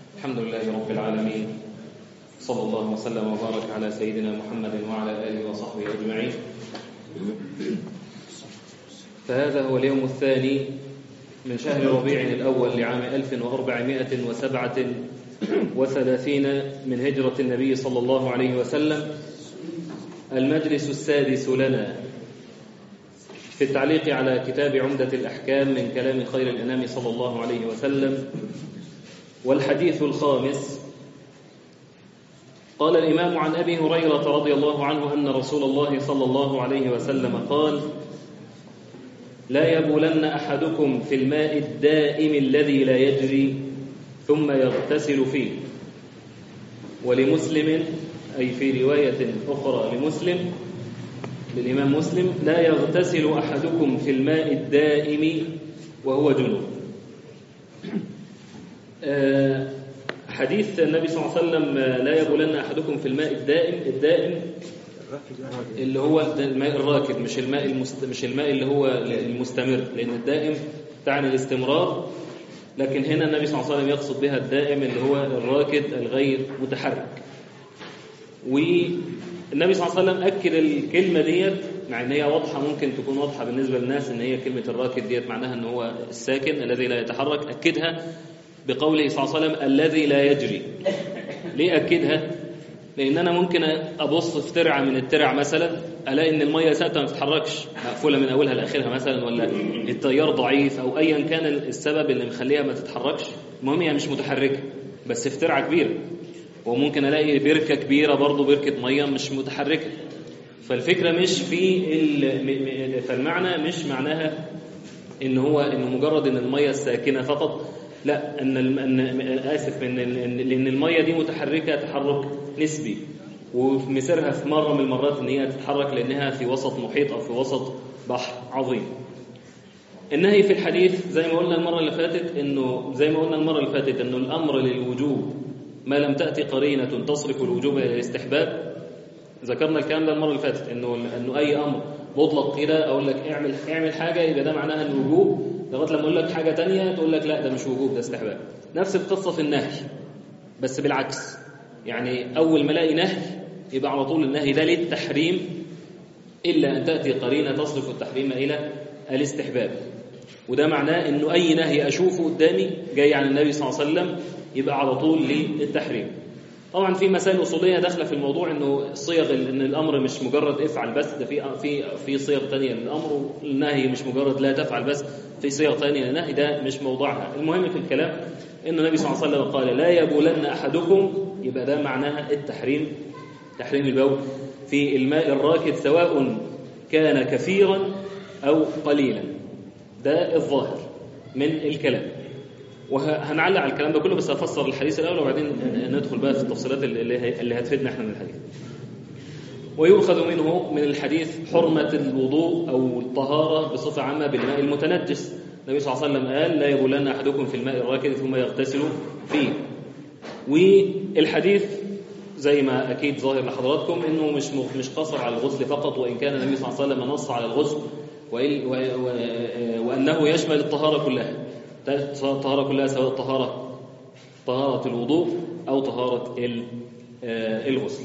الحمد لله رب العالمين صلى الله وسلم وبارك على سيدنا محمد وعلى آله وصحبه أجمعين فهذا هو اليوم الثاني من شهر ربيع الأول لعام 1437 من هجرة النبي صلى الله عليه وسلم المجلس السادس لنا في التعليق على كتاب عمدة الأحكام من كلام خير الأنام صلى الله عليه وسلم والحديث الخامس قال الإمام عن أبي هريرة رضي الله عنه أن رسول الله صلى الله عليه وسلم قال لا يبولن أحدكم في الماء الدائم الذي لا يجري ثم يغتسل فيه ولمسلم أي في رواية أخرى لمسلم للإمام مسلم لا يغتسل أحدكم في الماء الدائم وهو جنوب حديث النبي صلى الله عليه وسلم لا يبولن أحدكم في الماء الدائم الدائم اللي هو الماء الراكد مش الماء المست... مش الماء اللي هو المستمر لأن الدائم تعني الاستمرار لكن هنا النبي صلى الله عليه وسلم يقصد بها الدائم اللي هو الراكد الغير متحرك والنبي صلى الله عليه وسلم أكد الكلمة ديت مع ان هي واضحة ممكن تكون واضحة بالنسبة للناس ان هي كلمة الراكد ديت معناها ان هو الساكن الذي لا يتحرك أكدها بقوله صلى الله عليه وسلم الذي لا يجري ليه أكدها لأن أنا ممكن أبص في ترعة من الترع مثلا ألاقي إن المية ثابتة ما تتحركش مقفولة من أولها لآخرها مثلا ولا التيار ضعيف أو أيا كان السبب اللي مخليها ما تتحركش المهم هي مش متحركة بس في ترعة كبيرة وممكن ألاقي بركة كبيرة برضه بركة مية مش متحركة فالفكرة مش في فالمعنى مش معناها إن هو إنه مجرد إن المية الساكنة فقط لا ان ان اسف ان لان الميه دي متحركه تحرك نسبي ومسيرها في مره من المرات ان هي تتحرك لانها في وسط محيط او في وسط بحر عظيم النهي في الحديث زي ما قلنا المره اللي فاتت انه زي ما قلنا المره اللي فاتت انه الامر للوجوب ما لم تاتي قرينه تصرف الوجوب الى الاستحباب ذكرنا الكلام ده المره اللي فاتت انه انه اي امر مطلق كده اقول لك اعمل اعمل حاجه يبقى ده معناها الوجوب لغايه لما اقول لك حاجه تانية تقول لك لا ده مش وجوب ده استحباب نفس القصه في النهي بس بالعكس يعني اول ما الاقي نهي يبقى على طول النهي ده للتحريم الا ان تاتي قرينه تصرف التحريم الى الاستحباب وده معناه انه اي نهي اشوفه قدامي جاي عن النبي صلى الله عليه وسلم يبقى على طول للتحريم طبعا في مسائل اصوليه داخله في الموضوع انه صيغ ان الامر مش مجرد افعل بس ده في في في صيغ ثانيه للامر والنهي مش مجرد لا تفعل بس في صيغ ثانيه للنهي ده مش موضوعها المهم في الكلام ان النبي صلى الله عليه وسلم قال لا يبولن احدكم يبقى ده معناها التحريم تحريم البول في الماء الراكد سواء كان كثيرا او قليلا ده الظاهر من الكلام وهنعلق على الكلام ده كله بس هفسر الحديث الاول وبعدين ندخل بقى في التفصيلات اللي اللي هتفيدنا احنا من الحديث. ويؤخذ منه من الحديث حرمة الوضوء أو الطهارة بصفة عامة بالماء المتنجس. النبي صلى الله عليه وسلم قال لا يبولن أحدكم في الماء الراكد ثم يغتسل فيه. والحديث زي ما أكيد ظاهر لحضراتكم إنه مش مش قصر على الغسل فقط وإن كان النبي صلى الله عليه وسلم نص على الغسل وأنه يشمل الطهارة كلها. الطهارة كلها سواء طهارة طهارة الوضوء أو طهارة الغسل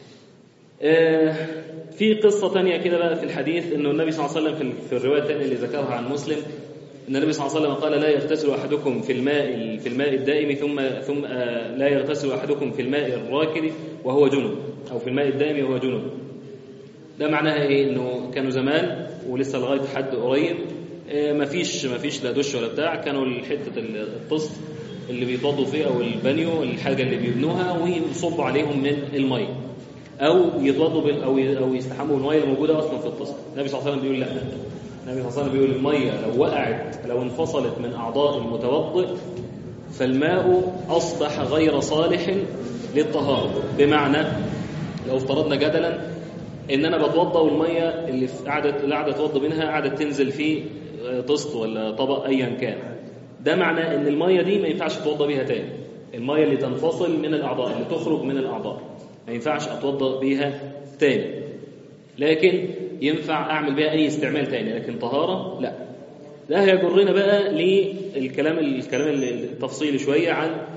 في قصة تانية كده بقى في الحديث أنه النبي صلى الله عليه وسلم في الرواية الثانية اللي ذكرها عن مسلم أن النبي صلى الله عليه وسلم قال لا يغتسل أحدكم في الماء في الماء الدائم ثم ثم لا يغتسل أحدكم في الماء الراكد وهو جنب أو في الماء الدائم وهو جنب ده معناها إيه إنه كانوا زمان ولسه لغاية حد قريب ما فيش ما فيش لا دش ولا بتاع كانوا حته الطست اللي بيتوضوا فيه او البانيو الحاجه اللي بيبنوها ويصبوا عليهم من الميه او يتوضوا بال او او يستحموا بالميه الموجوده اصلا في الطست النبي صلى الله عليه وسلم بيقول لا النبي صلى الله عليه وسلم بيقول الميه لو وقعت لو انفصلت من اعضاء المتوضئ فالماء اصبح غير صالح للطهاره بمعنى لو افترضنا جدلا ان انا بتوضى والميه اللي قاعده اللي قاعده اتوضى منها قاعده تنزل في طست ولا طبق ايا كان ده معناه ان الميه دي ما ينفعش اتوضى بيها تاني الميه اللي تنفصل من الاعضاء اللي تخرج من الاعضاء ما ينفعش اتوضى بيها تاني لكن ينفع اعمل بيها اي استعمال تاني لكن طهاره لا ده هيجرنا بقى للكلام الكلام التفصيلي شويه عن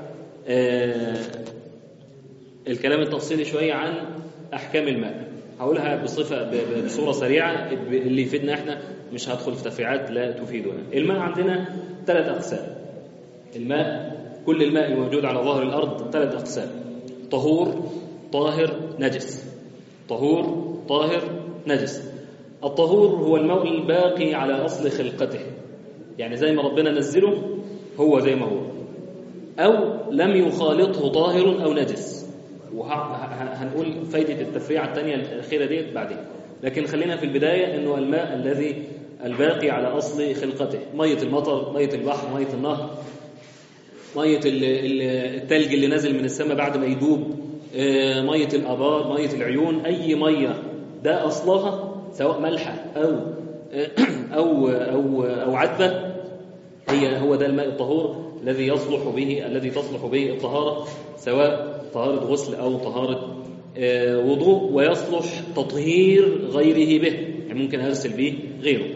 آه الكلام التفصيلي شوية عن أحكام الماء هقولها بصفة ب- ب- بصورة سريعة ب- اللي يفيدنا احنا مش هدخل في تفريعات لا تفيدنا الماء عندنا ثلاث أقسام الماء كل الماء الموجود على ظهر الأرض ثلاث أقسام طهور طاهر نجس طهور طاهر نجس الطهور هو الماء الباقي على أصل خلقته يعني زي ما ربنا نزله هو زي ما هو أو لم يخالطه طاهر أو نجس وهنقول فايدة التفريعة الثانية الأخيرة دي بعدين لكن خلينا في البداية أنه الماء الذي الباقي على أصل خلقته مية المطر مية البحر مية النهر مية ال- ال- التلج اللي نازل من السماء بعد ما يدوب آه، مية الآبار مية العيون أي مية ده أصلها سواء ملحة أو أو أو أو عذبة هي هو ده الماء الطهور الذي يصلح به الذي تصلح به الطهارة سواء طهارة غسل أو طهارة آه، وضوء ويصلح تطهير غيره به يعني ممكن أغسل به غيره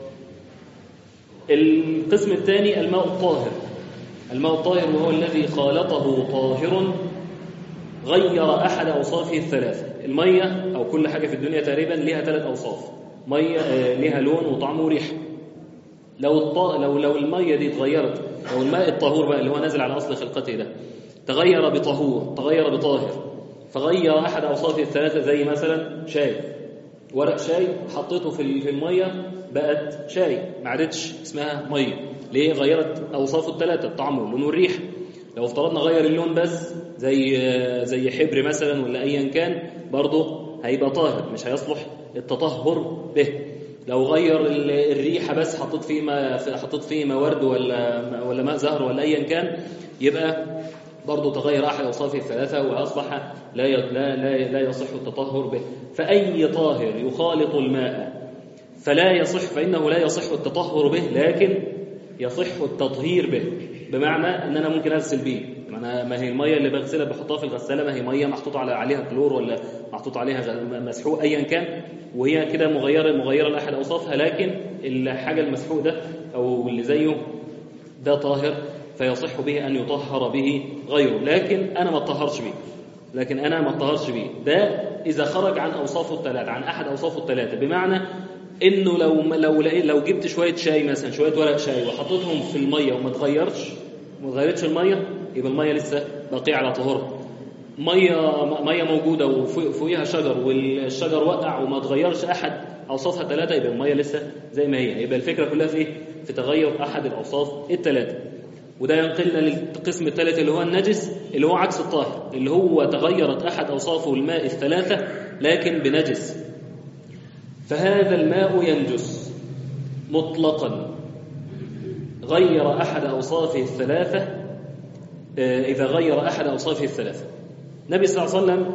القسم الثاني الماء الطاهر الماء الطاهر وهو الذي خالطه طاهر غير أحد أوصافه الثلاثة المية أو كل حاجة في الدنيا تقريبا لها ثلاث أوصاف مية آه، لها لون وطعم وريح لو الط... لو لو الميه دي اتغيرت لو الماء الطهور بقى اللي هو نازل على اصل خلقته ده تغير بطهور تغير بطاهر فغير احد اوصافه الثلاثه زي مثلا شاي ورق شاي حطيته في ال- في الميه بقت شاي ما عادتش اسمها ميه ليه غيرت اوصافه الثلاثه الطعم واللون والريح لو افترضنا غير اللون بس زي زي حبر مثلا ولا ايا كان برضه هيبقى طاهر مش هيصلح التطهر به لو غير ال- الريحه بس حطيت فيه ما حطيت فيه ما ورد ولا ولا ماء زهر ولا ايا كان يبقى برضه تغير احد اوصافه الثلاثه واصبح لا ي- لا لا, لا يصح التطهر به فاي طاهر يخالط الماء فلا يصح فانه لا يصح التطهر به لكن يصح التطهير به بمعنى ان انا ممكن اغسل بيه معنى ما هي الميه اللي بغسلها بحطها في الغساله ما هي ميه محطوط على عليها كلور ولا محطوط عليها غ- مسحوق ايا كان وهي كده مغيره مغيره لاحد اوصافها لكن الحاجه المسحوق ده او اللي زيه ده طاهر فيصح به ان يطهر به غيره لكن انا ما اطهرش بيه لكن انا ما اطهرش بيه ده اذا خرج عن اوصافه الثلاثه عن احد اوصافه الثلاثه بمعنى انه لو لو لقيت- لو جبت شويه شاي مثلا شويه ورق شاي وحطيتهم في الميه وما اتغيرش ما اتغيرتش الميه يبقى الميه لسه باقيه على طهورها ميه ميه موجوده وفوقيها شجر والشجر وقع وما اتغيرش احد اوصافها ثلاثه يبقى الميه لسه زي ما هي يبقى الفكره كلها في ايه في تغير احد الاوصاف الثلاثه وده ينقلنا للقسم الثالث اللي هو النجس اللي هو عكس الطاهر اللي هو تغيرت احد اوصافه الماء الثلاثه لكن بنجس فهذا الماء ينجس مطلقا غير احد اوصافه الثلاثه آه، اذا غير احد اوصافه الثلاثه النبي صلى الله عليه وسلم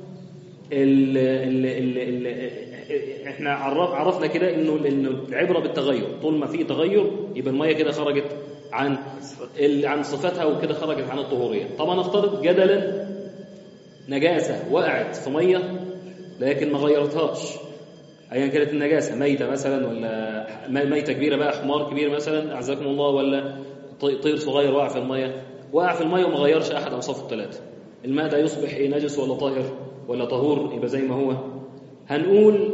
ال ال ال ال احنا عرف عرفنا كده انه انه العبره بالتغير طول ما في تغير يبقى الميه كده خرجت عن ال- عن صفاتها وكده خرجت عن الطهوريه طبعا افترض جدلا نجاسه وقعت في ميه لكن ما غيرتهاش ايا كانت النجاسه ميته مثلا ولا م- ميته كبيره بقى حمار كبير مثلا اعزكم الله ولا طي- طير صغير وقع في الميه وقع في الميه وما غيرش احد اوصافه الثلاثه الماء ده يصبح ايه نجس ولا طاهر ولا طهور يبقى زي ما هو هنقول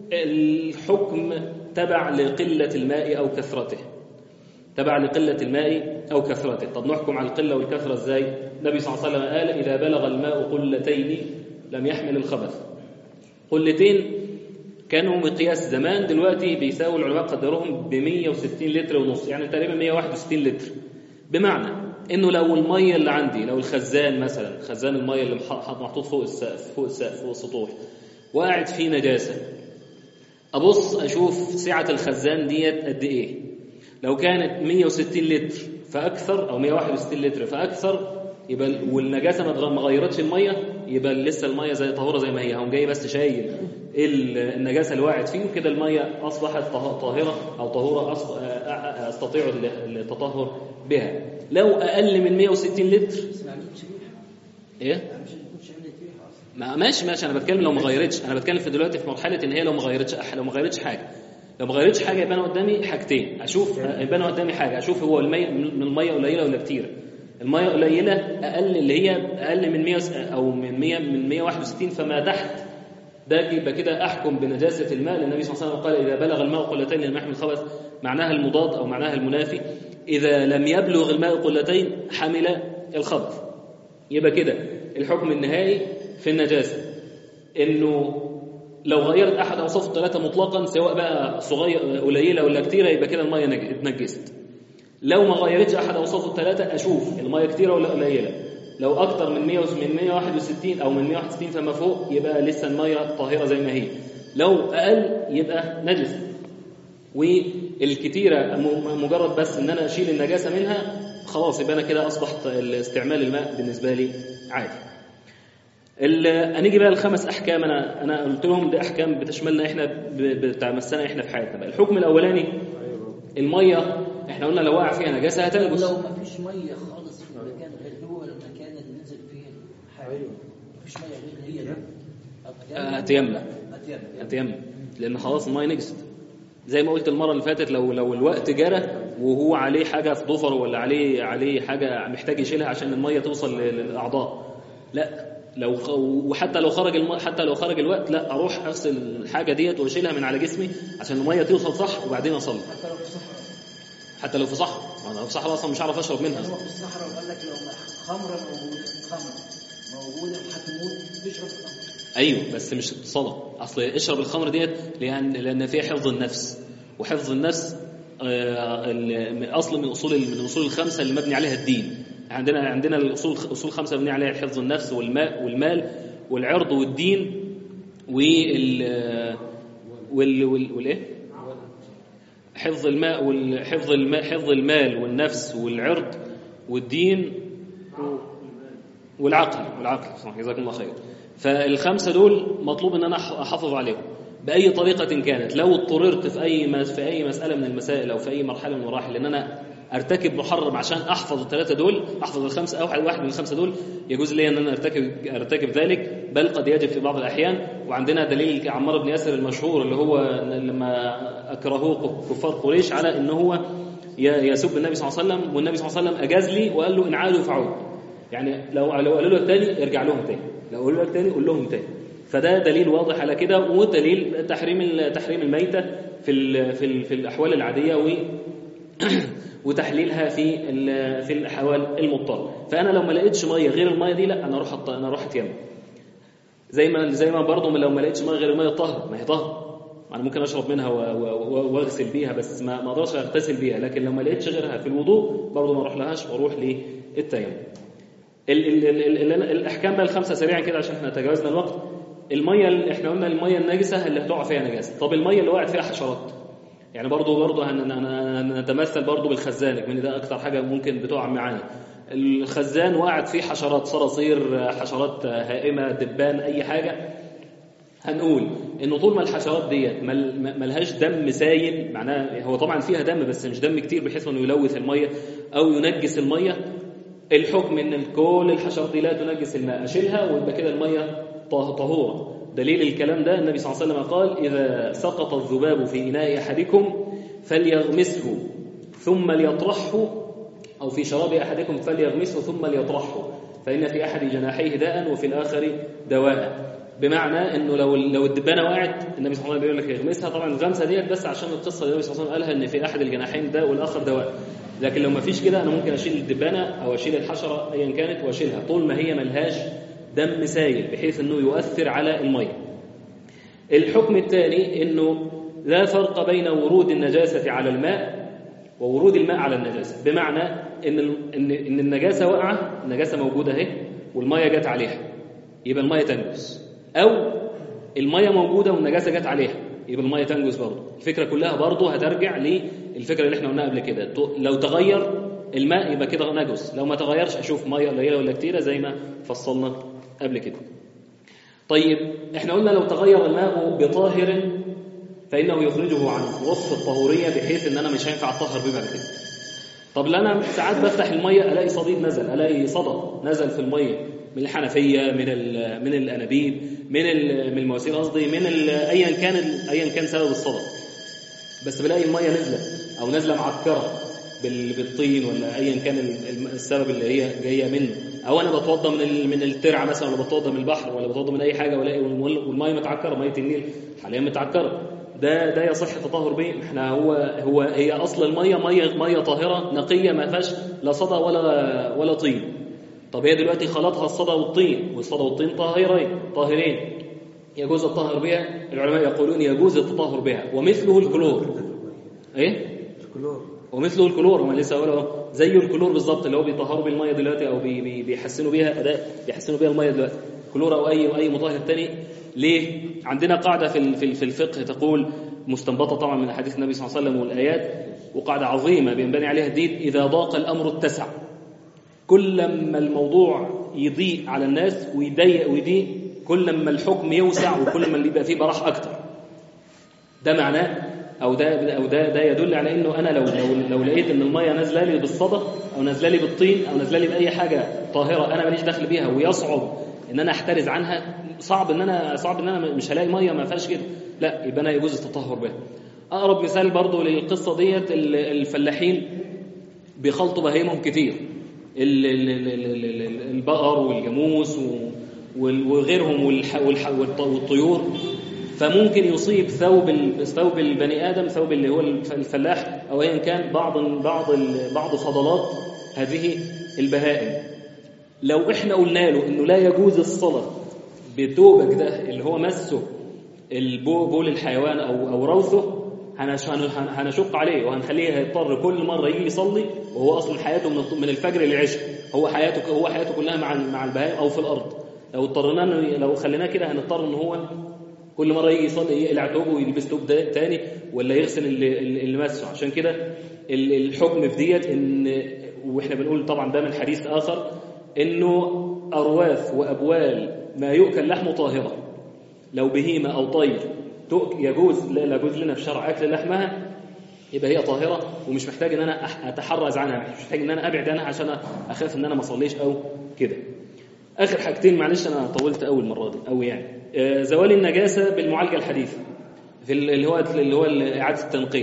الحكم تبع لقله الماء او كثرته تبع لقلة الماء أو كثرته طب نحكم على القلة والكثرة إزاي النبي صلى الله عليه وسلم قال إذا بلغ الماء قلتين لم يحمل الخبث قلتين كانوا مقياس زمان دلوقتي بيساوي العلماء قدروهم ب 160 لتر ونص يعني تقريبا 161 لتر بمعنى انه لو الميه اللي عندي لو الخزان مثلا خزان الميه اللي مح- محطوط فوق السقف فوق السقف فوق السطوح وقعت فيه نجاسه ابص اشوف سعه الخزان ديت قد ايه لو كانت 160 لتر فاكثر او 161 لتر فاكثر يبقى ال- والنجاسه ما اتغ- ما غيرتش الميه يبقى لسه الميه زي طهوره زي ما هي هقوم جاي بس شايل ال- النجاسه اللي وقعت فيه وكده الميه اصبحت طه- طاهره او طهوره أص- آه، آه، استطيع ال- التطهر بها لو اقل من 160 لتر بس ما عندكش ريحه ايه ما عندكش عندك ريحه اصلا ما ماشي ماشي انا بتكلم لو ما غيرتش انا بتكلم في دلوقتي في مرحله ان هي لو ما غيرتش أح- لو ما غيرتش حاجه لو ما غيرتش حاجه يبقى انا قدامي حاجتين اشوف يبقى انا قدامي حاجه اشوف هو المي من الميه قليله ولا كتير الميه قليله اقل اللي هي اقل من 100 او من 100 من 161 فما تحت ده يبقى كده احكم بنجاسه الماء لان النبي صلى الله عليه وسلم قال اذا بلغ الماء قلتين لم يحمل خبث معناها المضاد او معناها المنافي اذا لم يبلغ الماء قلتين حمل الخبث يبقى كده الحكم النهائي في النجاسه انه لو غيرت احد اوصاف الثلاثه مطلقا سواء بقى صغير قليله ولا كتيره يبقى كده الميه نج- اتنجست لو ما غيرتش احد اوصاف الثلاثه اشوف الميه كتيره ولا قليله لو اكتر من 100 من 161 او من 161 فما فوق يبقى لسه الميه طاهره زي ما هي لو اقل يبقى نجس والكتيره م- مجرد بس ان انا اشيل النجاسه منها خلاص يبقى انا كده اصبحت استعمال الماء بالنسبه لي عادي ال- هنيجي بقى الخمس احكام انا انا قلت لهم دي احكام بتشملنا احنا ب- بتمسنا احنا في حياتنا بقى الحكم الاولاني الميه احنا قلنا لو وقع فيها نجاسه هتنجس لو ما فيش ميه خالص في المكان غير هو المكان اللي نزل فيه الحاجه ايوه ما فيش ميه غير هي ده آه، هتيمم. هتيمم هتيمم لان خلاص الميه نجست زي ما قلت المره اللي فاتت لو لو الوقت جرى وهو عليه حاجه في ضفره ولا عليه عليه حاجه محتاج يشيلها عشان الميه توصل لل- للاعضاء لا لو خ... وحتى لو خرج الم... حتى لو خرج الوقت لا اروح اغسل الحاجه ديت واشيلها من على جسمي عشان الميه توصل صح وبعدين اصلي حتى لو في الصحراء حتى لو في صحراء ما انا في صحراء اصلا مش هعرف اشرب منها هو في الصحراء وقال لك لو خمره موجوده خمره موجوده وهتموت تشرب خمره ايوه بس مش صلاه اصل اشرب الخمر ديت لان لان فيها حفظ النفس وحفظ النفس آه، ال- اصل من اصول من الاصول الخمسه اللي مبني عليها الدين عندنا عندنا الاصول اصول خمسه مبني عليها حفظ النفس والماء والمال والعرض والدين وال وال وال والايه حفظ الماء والحفظ الماء حفظ المال والنفس والعرض والدين والعقل والعقل صح جزاكم الله خير فالخمسه دول مطلوب ان انا أح- احافظ عليهم باي طريقه كانت لو اضطررت في اي مس- في اي مساله من المسائل او في اي مرحله من المراحل ان انا ارتكب محرم عشان احفظ الثلاثه دول احفظ الخمسه او واحد من الخمسه دول يجوز لي ان انا ارتكب ارتكب ذلك بل قد يجب في بعض الاحيان وعندنا دليل عمار بن ياسر المشهور اللي هو لما اكرهوه كفار قريش على ان هو ي- يسب النبي صلى الله عليه وسلم والنبي صلى الله عليه وسلم اجاز لي وقال له ان عادوا فعود يعني لو لو قالوا له التاني ارجع لهم تاني لو قالوا لك تاني قول لهم تاني فده دليل واضح على كده ودليل تحريم ال- تحريم الميتة في ال في ال في الأحوال العادية و وتحليلها في ال- في الأحوال المضطرة فأنا لو ما لقيتش مية غير المية دي لا أنا أروح أط- أنا أروح أتيمم زي ما زي ما برضه لو ما لقيتش مية غير المية الطاهرة ما هي طاهرة انا ممكن اشرب منها و- و- و- واغسل بيها بس ما ما اقدرش اغتسل بيها لكن لو ما لقيتش غيرها في الوضوء برضه ما اروح لهاش واروح للتيمم ال ال ال ال ال الاحكام بقى الخمسه سريعا كده عشان احنا تجاوزنا الوقت الميه اللي احنا قلنا الميه النجسه اللي هتقع فيها نجاسه طب الميه اللي وقعت فيها حشرات يعني برضه برضه هن- هن- هن- نتمثل برضه بالخزان لان ده اكتر حاجه ممكن بتقع معانا الخزان وقعت فيه حشرات صراصير حشرات هائمه دبان اي حاجه هنقول انه طول ما الحشرات ديت مل- م- ملهاش دم سايل معناها هو طبعا فيها دم بس مش دم كتير بحيث انه يلوث الميه او ينجس الميه الحكم ان كل الحشرات دي لا تنجس الماء اشيلها ويبقى كده الميه طه- طهوره دليل الكلام ده النبي صلى الله عليه وسلم قال اذا سقط الذباب في اناء احدكم فليغمسه ثم ليطرحه أو في شراب أحدكم فليغمسه ثم ليطرحه فإن في أحد جناحيه داء وفي الآخر دواء بمعنى انه لو لو الدبانه وقعت النبي صلى الله عليه وسلم بيقول لك يغمسها طبعا الغمسه ديت بس عشان القصه اللي النبي صلى الله عليه وسلم قالها ان في احد الجناحين داء والاخر دواء لكن لو ما فيش كده انا ممكن اشيل الدبانه او اشيل الحشره ايا كانت واشيلها طول ما هي ملهاش دم سايل بحيث انه يؤثر على الميه الحكم الثاني انه لا فرق بين ورود النجاسه على الماء وورود الماء على النجاسه بمعنى ان ال- ان ان النجاسه واقعه النجاسه موجوده اهي والميه جت عليها يبقى الميه تنجس او الميه موجوده والنجاسه جت عليها يبقى الميه تنجس برضه الفكره كلها برضه هترجع للفكره اللي احنا قلناها قبل كده ت- لو تغير الماء يبقى كده نجس لو ما تغيرش اشوف ميه قليله ولا كتيره زي ما فصلنا قبل كده طيب احنا قلنا لو تغير الماء بطاهر فانه يخرجه عن وصف الطهوريه بحيث ان انا مش هينفع اطهر بيه بعد كده طب لا انا ساعات بفتح الميه الاقي صديد نزل الاقي صدى نزل في الميه من الحنفيه من ال- من الانابيب من ال- من المواسير قصدي من ال- ايا كان ال- ايا كان سبب الصدى بس بلاقي الميه نزلت او نازله معكره بال- بالطين ولا ايا كان ال- الم- السبب اللي هي جايه منه او انا بتوضى من ال- من الترعه مثلا ولا بتوضى من البحر ولا بتوضى من اي حاجه ولا والميه متعكره ميه النيل حاليا متعكره ده ده يصح التطهر به احنا هو هو هي اصل الميه ميه ميه طاهره نقيه ما فيهاش لا صدى ولا ولا طين طب هي دلوقتي خلطها الصدى والطين والصدى والطين طاهرين طاهرين يجوز الطهر بها العلماء يقولون يجوز التطهر بها ومثله الكلور ايه الكلور ومثله الكلور هم لسه هقول اهو زي الكلور بالظبط اللي هو بيطهروا بيه الميه دلوقتي او بي بي بيحسنوا بيها اداء بيحسنوا بيها الميه دلوقتي كلور او اي اي مطهر تاني ليه عندنا قاعده في ال- في ال- في الفقه تقول مستنبطه طبعا من حديث النبي صلى الله عليه وسلم والايات وقاعده عظيمه بينبني عليها الدين اذا ضاق الامر اتسع كل ما الموضوع يضيق على الناس ويضيق ويضيق كل ما الحكم يوسع وكل ما اللي يبقى فيه براح اكتر ده معناه او ده او ده ده يدل على انه انا لو لو لو لقيت ان الميه نازله لي بالصدى او نازله لي بالطين او نازله لي باي حاجه طاهره انا ماليش دخل بيها ويصعب ان انا احترز عنها صعب ان انا صعب ان انا مش هلاقي ميه ما فيهاش كده لا يبقى انا يجوز التطهر بها اقرب مثال برضو للقصه ديت ال- الفلاحين بيخلطوا بهايمهم كتير ال- ال- ال- ال- ال- ال- البقر والجاموس و- وال- وغيرهم والح- والح- والط- والطيور فممكن يصيب ثوب ال- ثوب البني ادم ثوب اللي هو الف- الفلاح او ايا كان بعض بعض ال- بعض فضلات هذه البهائم لو احنا قلنا له انه لا يجوز الصلاه بثوبك ده اللي هو مسه البو- بول الحيوان او او روثه هنش- هن- هن- هنشق عليه وهنخليه هيضطر كل مره يجي يصلي وهو اصلا حياته من الط- من الفجر للعشاء هو حياته هو حياته كلها مع ال- مع البهائم او في الارض لو اضطرنا إنه- لو خليناه كده هنضطر ان هو كل مره يجي يصلي يقلع ثوبه ويلبس ثوب ده- تاني ولا يغسل اللي, اللي مسه عشان كده ال- الحكم في ديت ان واحنا بنقول طبعا ده من حديث اخر انه ارواث وابوال ما يؤكل لحمه طاهره لو بهيمه او طير تؤك- يجوز لا لا يجوز لنا في شرع اكل لحمها يبقى هي طاهره ومش محتاج ان انا أح- اتحرز عنها مش محتاج ان انا ابعد عنها عشان اخاف ان انا ما اصليش او كده اخر حاجتين معلش انا طولت اول مره دي قوي يعني آه، زوال النجاسه بالمعالجه الحديثه في ال- اللي هو اللي هو اعاده التنقيه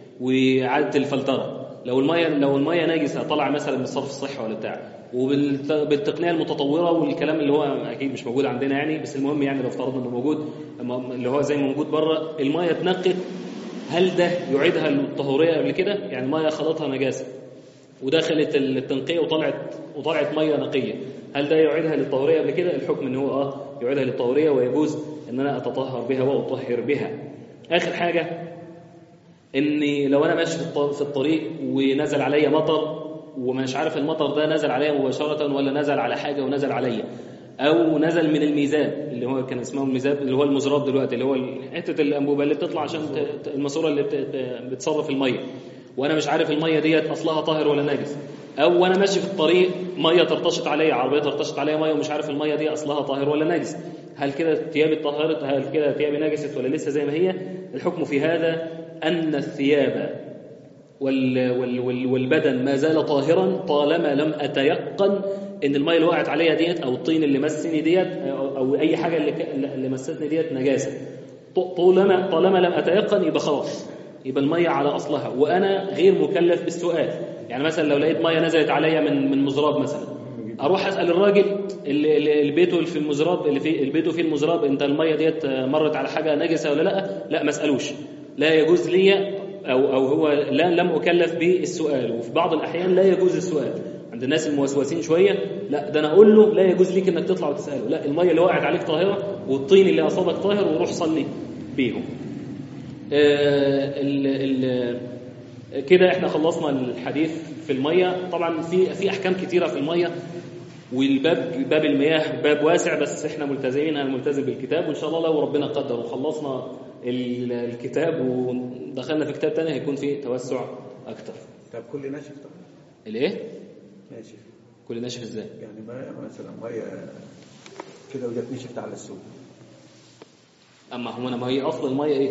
واعاده الفلتره لو الميه لو الميه نجسه طالعه مثلا من الصرف الصحي ولا بتاع وبالتقنيه المتطوره والكلام اللي هو اكيد مش موجود عندنا يعني بس المهم يعني لو افترضنا انه موجود أما- اللي هو زي ما موجود بره الميه اتنقت هل ده يعيدها للطهوريه قبل كده يعني الميه خلطها نجاسه ودخلت التنقيه وطلعت وطلعت ميه نقيه هل ده يعيدها للطهوريه قبل كده الحكم ان هو اه يعيدها للطهوريه ويجوز ان انا اتطهر بها واطهر بها اخر حاجه اني لو انا ماشي في الط- في الطريق ونزل عليا مطر ومش عارف المطر ده نزل عليا مباشره ولا نزل على حاجه ونزل عليا او نزل من الميزان اللي هو كان اسمه الميزان اللي هو المزراب دلوقتي اللي هو حته الانبوبه اللي بتطلع عشان ت- ت- الماسوره اللي بت- ت- بتصرف الميه وانا مش عارف الميه ديت اصلها طاهر ولا نجس او وانا ماشي في الطريق ميه ترتشط عليا عربيه ترتشط عليا ميه ومش عارف الميه دي اصلها طاهر ولا نجس هل كده ثيابي اتطهرت هل كده ثيابي نجست ولا لسه زي ما هي الحكم في هذا ان الثياب وال وال وال والبدن ما زال طاهرا طالما لم اتيقن ان الميه اللي وقعت عليا ديت او الطين اللي مسني ديت او, أو اي حاجه اللي ك- اللي مستني ديت نجاسه ط- طالما طالما لم اتيقن يبقى خلاص يبقى الميه على اصلها وانا غير مكلف بالسؤال يعني مثلا لو لقيت ميه نزلت عليا من من مزراب مثلا اروح اسال الراجل اللي, اللي اللي بيته في المزراب اللي في اللي بيته فيه المزراب انت الميه ديت مرت على حاجه نجسه ولا لا لا ما اسالوش لا يجوز لي او او هو لا لم اكلف بالسؤال وفي بعض الاحيان لا يجوز السؤال عند الناس الموسوسين شويه لا ده انا اقول له لا يجوز ليك انك تطلع وتساله لا الميه اللي وقعت عليك طاهره والطين اللي اصابك طاهر وروح صلي بيهم آه، ال ال كده احنا خلصنا الحديث في الميه طبعا في في احكام كتيره في الميه والباب باب المياه باب واسع بس احنا ملتزمين انا ملتزم بالكتاب وان شاء الله لو ربنا قدر وخلصنا ال- الكتاب ودخلنا في كتاب تاني هيكون فيه توسع اكتر طب كل ناشف طب الايه ناشف كل ناشف ازاي يعني ما مثلا ميه كده وجت نشفت على السوق اما هو انا ما هي اصل الميه ايه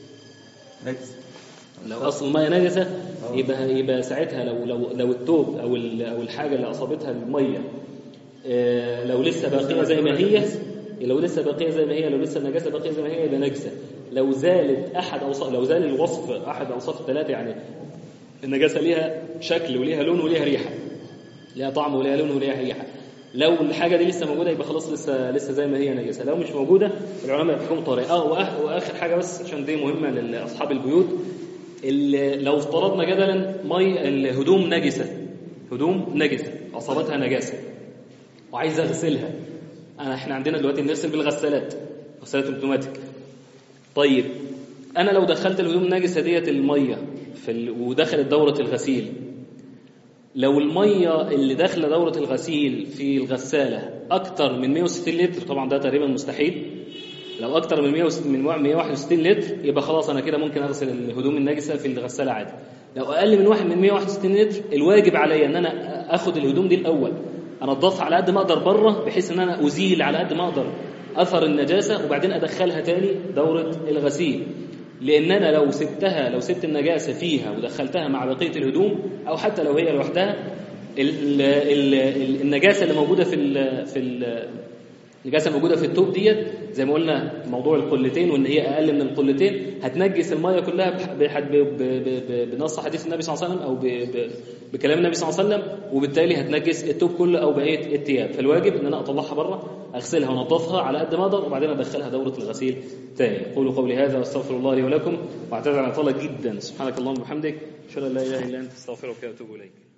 نجس لو اصل الميه نجسه يبقى يبقى ساعتها لو لو لو التوب او ال- او الحاجه اللي اصابتها الميه آه، لو لسه باقيه زي ما هي لو لسه باقيه زي ما هي لو لسه النجاسه باقيه زي ما هي يبقى نجسه لو زالت احد اوصاف لو زال الوصف احد اوصاف الثلاثه يعني النجاسه ليها شكل وليها لون وليها ريحه ليها طعم وليها لون وليها ريحه لو الحاجه دي لسه موجوده يبقى خلاص لسه لسه زي ما هي نجاسه لو مش موجوده العلماء بيحكموا طريقه اه وآخ- واخر حاجه بس عشان دي مهمه لاصحاب البيوت ال- لو افترضنا جدلا مي الهدوم نجسه هدوم نجسه اصابتها نجاسه وعايز اغسلها انا احنا عندنا دلوقتي بنغسل بالغسالات غسالات اوتوماتيك طيب انا لو دخلت الهدوم النجسه ديت الميه في ال... ودخلت دوره الغسيل لو الميه اللي داخله دوره الغسيل في الغساله اكتر من 160 لتر طبعا ده تقريبا مستحيل لو اكتر من 100 من 161 لتر يبقى خلاص انا كده ممكن اغسل الهدوم النجسه في الغساله عادي لو اقل من واحد من 161 لتر الواجب عليا ان انا اخد الهدوم دي الاول انضفها على قد ما اقدر بره بحيث ان انا ازيل على قد ما اقدر اثر النجاسه وبعدين ادخلها تاني دوره الغسيل لان انا لو سبتها لو سبت النجاسه فيها ودخلتها مع بقيه الهدوم او حتى لو هي لوحدها ال- ال- ال- النجاسه اللي موجوده في ال في ال النجاسه الموجوده في التوب ديت زي ما قلنا موضوع القلتين وان هي اقل من القلتين هتنجس الميه كلها بح- بح- ب- ب- ب- ب- بنص حديث النبي صلى الله عليه وسلم او ب- ب- بكلام النبي صلى الله عليه وسلم وبالتالي هتنجس التوب كله او بقيه الثياب فالواجب ان انا اطلعها بره اغسلها وانضفها على قد ما اقدر وبعدين ادخلها دوره الغسيل تاني قولوا قولي هذا واستغفر الله لي ولكم واعتذر عن طلب جدا سبحانك اللهم وبحمدك اشهد ان لا اله الا انت استغفرك واتوب اليك